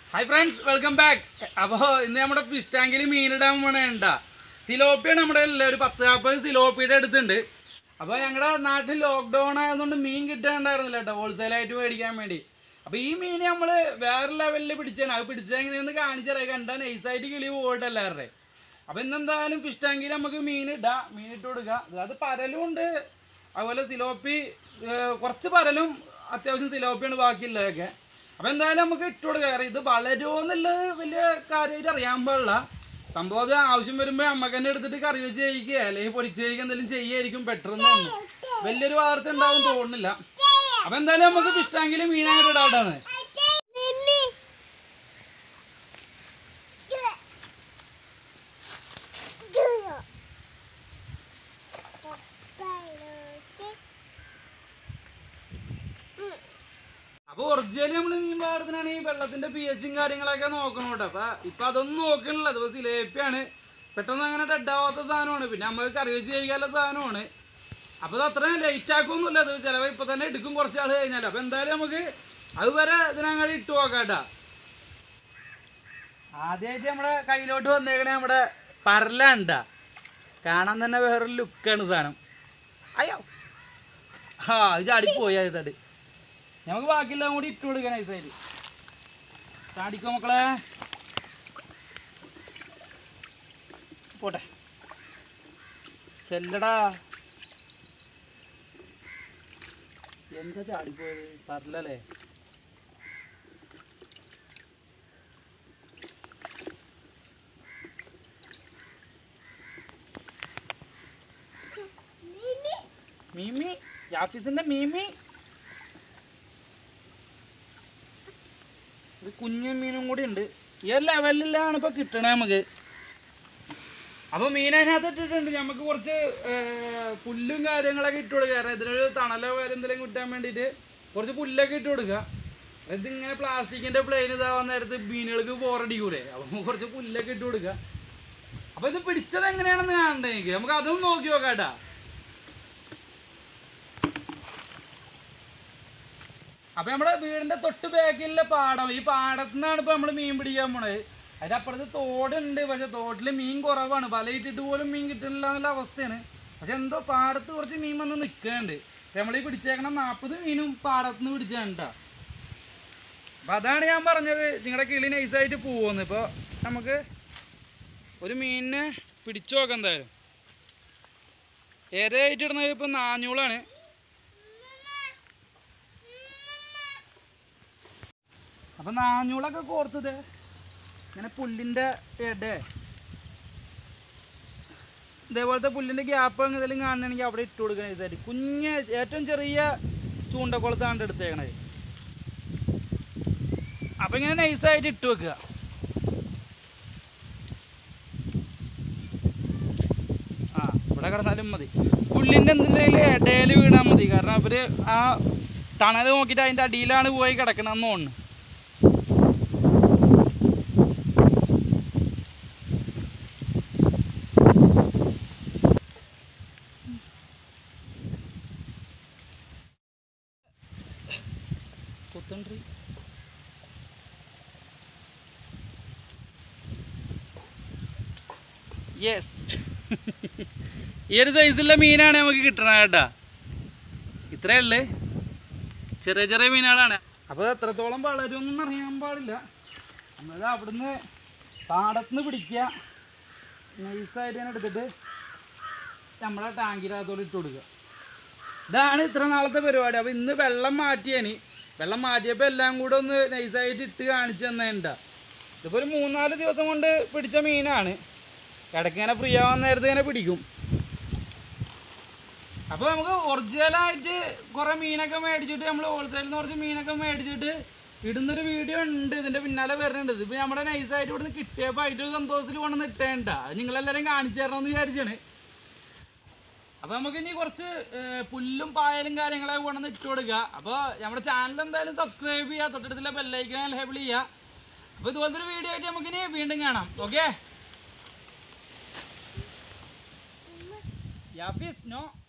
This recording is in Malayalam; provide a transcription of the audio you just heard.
ഹായ് ഫ്രണ്ട്സ് വെൽക്കം ബാക്ക് അപ്പോൾ ഇന്ന് നമ്മുടെ ഫിഷ് ടാങ്കിൽ മീനിടാൻ പോണേണ്ട സിലോപ്പിയാണ് നമ്മുടെ ഉള്ളത് ഒരു പത്ത് നാൽപ്പത് സിലോപ്പിയുടെ അടുത്തുണ്ട് അപ്പോൾ ഞങ്ങളുടെ നാട്ടിൽ ലോക്ക്ഡൗൺ ആയതുകൊണ്ട് മീൻ കിട്ടാണ്ടായിരുന്നില്ല കേട്ടോ ഹോൾസെയിലായിട്ട് മേടിക്കാൻ വേണ്ടി അപ്പോൾ ഈ മീൻ നമ്മൾ വേറെ ലെവലിൽ പിടിച്ചാണ് അത് പിടിച്ചത് എങ്ങനെയെന്ന് കാണിച്ചറിയാം കണ്ടാ നൈസായിട്ട് കിളി പോയിട്ട് എല്ലാവരുടെ അപ്പോൾ ഇന്നെന്തായാലും ഫിഷ് ടാങ്കിൽ നമുക്ക് മീൻ ഇടാം മീൻ ഇട്ട് കൊടുക്കുക അത് പരലും ഉണ്ട് അതുപോലെ സിലോപ്പി ഏർ കുറച്ച് പരലും അത്യാവശ്യം സിലോപ്പിയാണ് ബാക്കിയുള്ളതൊക്കെ അപ്പോൾ എന്തായാലും നമുക്ക് ഇട്ട് കൊടുക്കാം കാരണം ഇത് വളരുമോ എന്നുള്ളത് വലിയ കാര്യമായിട്ട് അറിയാൻ പാടില്ല സംഭവം അത് ആവശ്യം വരുമ്പോൾ അമ്മക്ക് തന്നെ എടുത്തിട്ട് കറി വെച്ച് കഴിക്കുക അല്ലെങ്കിൽ പൊരിച്ച് കഴിക്കുക എന്തെങ്കിലും ചെയ്യായിരിക്കും ബെറ്റർ എന്ന് തോന്നുന്നു വലിയൊരു വളർച്ച ഉണ്ടാവും തോന്നുന്നില്ല അപ്പോൾ എന്തായാലും നമുക്ക് ഫിഷ് ടാങ്കിൽ മീനങ്ങോട്ട് ഇടാട്ടാണ് അപ്പൊ ഒറിജിനൽ നമ്മൾ മീൻ പാടത്തിനാണ് ഈ വെള്ളത്തിന്റെ പി എച്ചും കാര്യങ്ങളൊക്കെ നോക്കണം കേട്ടോ അപ്പൊ ഇപ്പൊ അതൊന്നും നോക്കണില്ല അത് സിലേപ്പിയാണ് പെട്ടെന്ന് അങ്ങനെ ഡെഡാവാത്ത സാധനമാണ് പിന്നെ നമുക്ക് കറി വെച്ച് കഴിക്കാനുള്ള സാധനമാണ് അപ്പൊ അത് അത്ര ലേറ്റ് ആക്കൊന്നുമില്ല അത് ചിലവ് ഇപ്പൊ തന്നെ എടുക്കും കുറച്ച് ആൾ കഴിഞ്ഞാൽ അപ്പൊ എന്തായാലും നമുക്ക് അത് വരെ ഇതിനങ്ങോട്ട് ഇട്ട് നോക്കാട്ടാ ആദ്യമായിട്ട് നമ്മുടെ കയ്യിലോട്ട് വന്നേക്കണേ നമ്മുടെ പരലാണ്ട കാണാൻ തന്നെ വേറൊരു ലുക്കാണ് സാധനം അയ്യോ ആ അത് ചാടിപ്പോയി അത് തടി നമുക്ക് ബാക്കിയെല്ലാം കൂടി ഇട്ട് കൊടുക്കാൻ നൈസായിട്ട് ചാടിക്കോ മക്കളെ പോട്ടെ ചെല്ലടാ എന്താ ചാടിപ്പോയത് പറഞ്ഞല്ലേ മീമി യാഫീസിന്റെ മീമി ഒരു കുഞ്ഞു മീനും കൂടി ഉണ്ട് ഈ ഒരു ലെവലിലാണ് ഇപ്പൊ കിട്ടണേ നമുക്ക് അപ്പൊ മീൻ അതിനകത്ത് ഇട്ടിട്ടുണ്ട് നമുക്ക് കുറച്ച് ഏർ, പുല്ലും കാര്യങ്ങളൊക്കെ ഇട്ട് കൊടുക്കുക കാരണം ഇതിനൊരു തണലോ കാര്യം എന്തെങ്കിലും കിട്ടാൻ വേണ്ടിയിട്ട് കുറച്ച് പുല്ലൊക്കെ ഇട്ട് കൊടുക്കുക ഇതിങ്ങനെ പ്ലാസ്റ്റിക്കിന്റെ പ്ലെയിൻ ഇതാവാൻ നേരത്ത് മീനുകൾക്ക് ബോറടിക്കൂലേ അപ്പൊ കുറച്ച് പുല്ലൊക്കെ ഇട്ട് കൊടുക്കുക അപ്പൊ ഇത് പിടിച്ചത് എങ്ങനെയാണെന്ന് കാണണ്ടേ എനിക്ക് നമുക്ക് അതും നോക്കി നോക്കാട്ടാ അപ്പൊ നമ്മുടെ വീടിന്റെ തൊട്ട് ബാക്കിലുള്ള പാടം ഈ പാടത്തു നിന്നാണ് ഇപ്പൊ നമ്മള് മീൻ പിടിക്കാൻ പോണത് അതിന്റെ അപ്പുറത്ത് തോടുണ്ട് പക്ഷെ തോട്ടില് മീൻ കുറവാണ് വല ഇട്ടിട്ട് പോലും മീൻ കിട്ടുന്നില്ല എന്നുള്ള അവസ്ഥയാണ് പക്ഷെ എന്തോ പാടത്ത് കുറച്ച് മീൻ വന്ന് നിൽക്കുന്നുണ്ട് നമ്മൾ ഈ പിടിച്ചേക്കണ നാൽപ്പത് മീനും പാടത്ത് നിന്ന് പിടിച്ചാണ് അപ്പൊ അതാണ് ഞാൻ പറഞ്ഞത് നിങ്ങളുടെ കിളി നൈസായിട്ട് പോവുന്നു ഇപ്പൊ നമുക്ക് ഒരു മീനിനെ പിടിച്ചു നോക്കാം എന്തായാലും ഏതായിട്ട് ഇടുന്നത് ഇപ്പൊ നാഞ്ഞൂളാണ് അപ്പൊ നാഞ്ഞൂളൊക്കെ കോർത്തത് ഇങ്ങനെ പുല്ലിന്റെ ഇടേ ഇതേപോലത്തെ പുല്ലിന്റെ ഗ്യാപ്പ് എന്തെങ്കിലും കാണണമെങ്കിൽ അവിടെ ഇട്ട് കൊടുക്കണേ ഇതായിട്ട് കുഞ്ഞ് ഏറ്റവും ചെറിയ ചൂണ്ടക്കുളത്താണ് എടുത്തേക്കണത് അപ്പൊ ഇങ്ങനെ നൈസായിട്ട് ഇട്ട് വെക്കുക ആ ഇവിടെ കിടന്നാലും മതി പുല്ലിന്റെ എന്തെങ്കിലും ഇടയിൽ വീണാൽ മതി കാരണം അവര് ആ തണല് നോക്കിയിട്ട് അതിന്റെ അടിയിലാണ് പോയി കിടക്കണമെന്ന് തോന്നുന്നു കുത്തൻട്രി യെസ് ഈ ഒരു സൈസിലുള്ള മീനാണ് നമുക്ക് കിട്ടണത് കേട്ടാ ഇത്രയേ ഉള്ളു ചെറിയ ചെറിയ മീനുകളാണ് അപ്പോൾ ഇത് എത്രത്തോളം വളരുമെന്നൊന്നും അറിയാൻ പാടില്ല നമ്മളത് അവിടുന്ന് പാടത്തുനിന്ന് പിടിക്കുക നൈസായിട്ട് ഞാൻ എടുത്തിട്ട് നമ്മളെ ടാങ്കിനകത്തോട് ഇട്ട് കൊടുക്കുക ഇതാണ് ഇത്ര നാളത്തെ പരിപാടി അപ്പോൾ ഇന്ന് വെള്ളം മാറ്റിയാണ് വെള്ളം മാറ്റിയപ്പോൾ എല്ലാം കൂടെ ഒന്ന് നൈസായിട്ട് ഇട്ട് കാണിച്ചു തന്നേണ്ട ഇതിപ്പോൾ ഒരു മൂന്നാല് ദിവസം കൊണ്ട് പിടിച്ച മീനാണ് ഇടയ്ക്ക് ഇങ്ങനെ ഫ്രീ ആവാൻ നേരത്തെ ഇങ്ങനെ പിടിക്കും അപ്പോൾ നമുക്ക് ഒറിജിനലായിട്ട് കുറേ മീനൊക്കെ മേടിച്ചിട്ട് നമ്മൾ ഹോൾസെയിലിൽ നിന്ന് കുറച്ച് മീനൊക്കെ മേടിച്ചിട്ട് ഇടുന്നൊരു വീഡിയോ ഉണ്ട് ഇതിൻ്റെ പിന്നാലെ വരുന്നുണ്ട് ഇതിപ്പോൾ നമ്മുടെ നൈസായിട്ട് ഇവിടുന്ന് കിട്ടിയപ്പോൾ ആയിട്ട് സന്തോഷത്തിൽ കൊണ്ടുവന്ന് ഇട്ടേണ്ട അത് നിങ്ങളെല്ലാവരും കാണിച്ചു തരണമെന്ന് വിചാരിച്ചാണ് അപ്പൊ നമുക്ക് ഇനി കുറച്ച് ഏർ, പുല്ലും പായലും കാര്യങ്ങളൊക്കെ കൊണ്ടുവന്ന് ഇട്ട് കൊടുക്കുക അപ്പോൾ നമ്മുടെ ചാനൽ എന്തായാലും സബ്സ്ക്രൈബ് ചെയ്യുക തൊട്ടടുത്തുള്ള ബെല്ലൈക്കൻ എനേബിൾ ചെയ്യുക അപ്പോൾ ഇതുപോലത്തെ ഒരു വീഡിയോ ആയിട്ട് നമുക്കിനി വീണ്ടും കാണാം ഓക്കെ യാഫീസ് നോ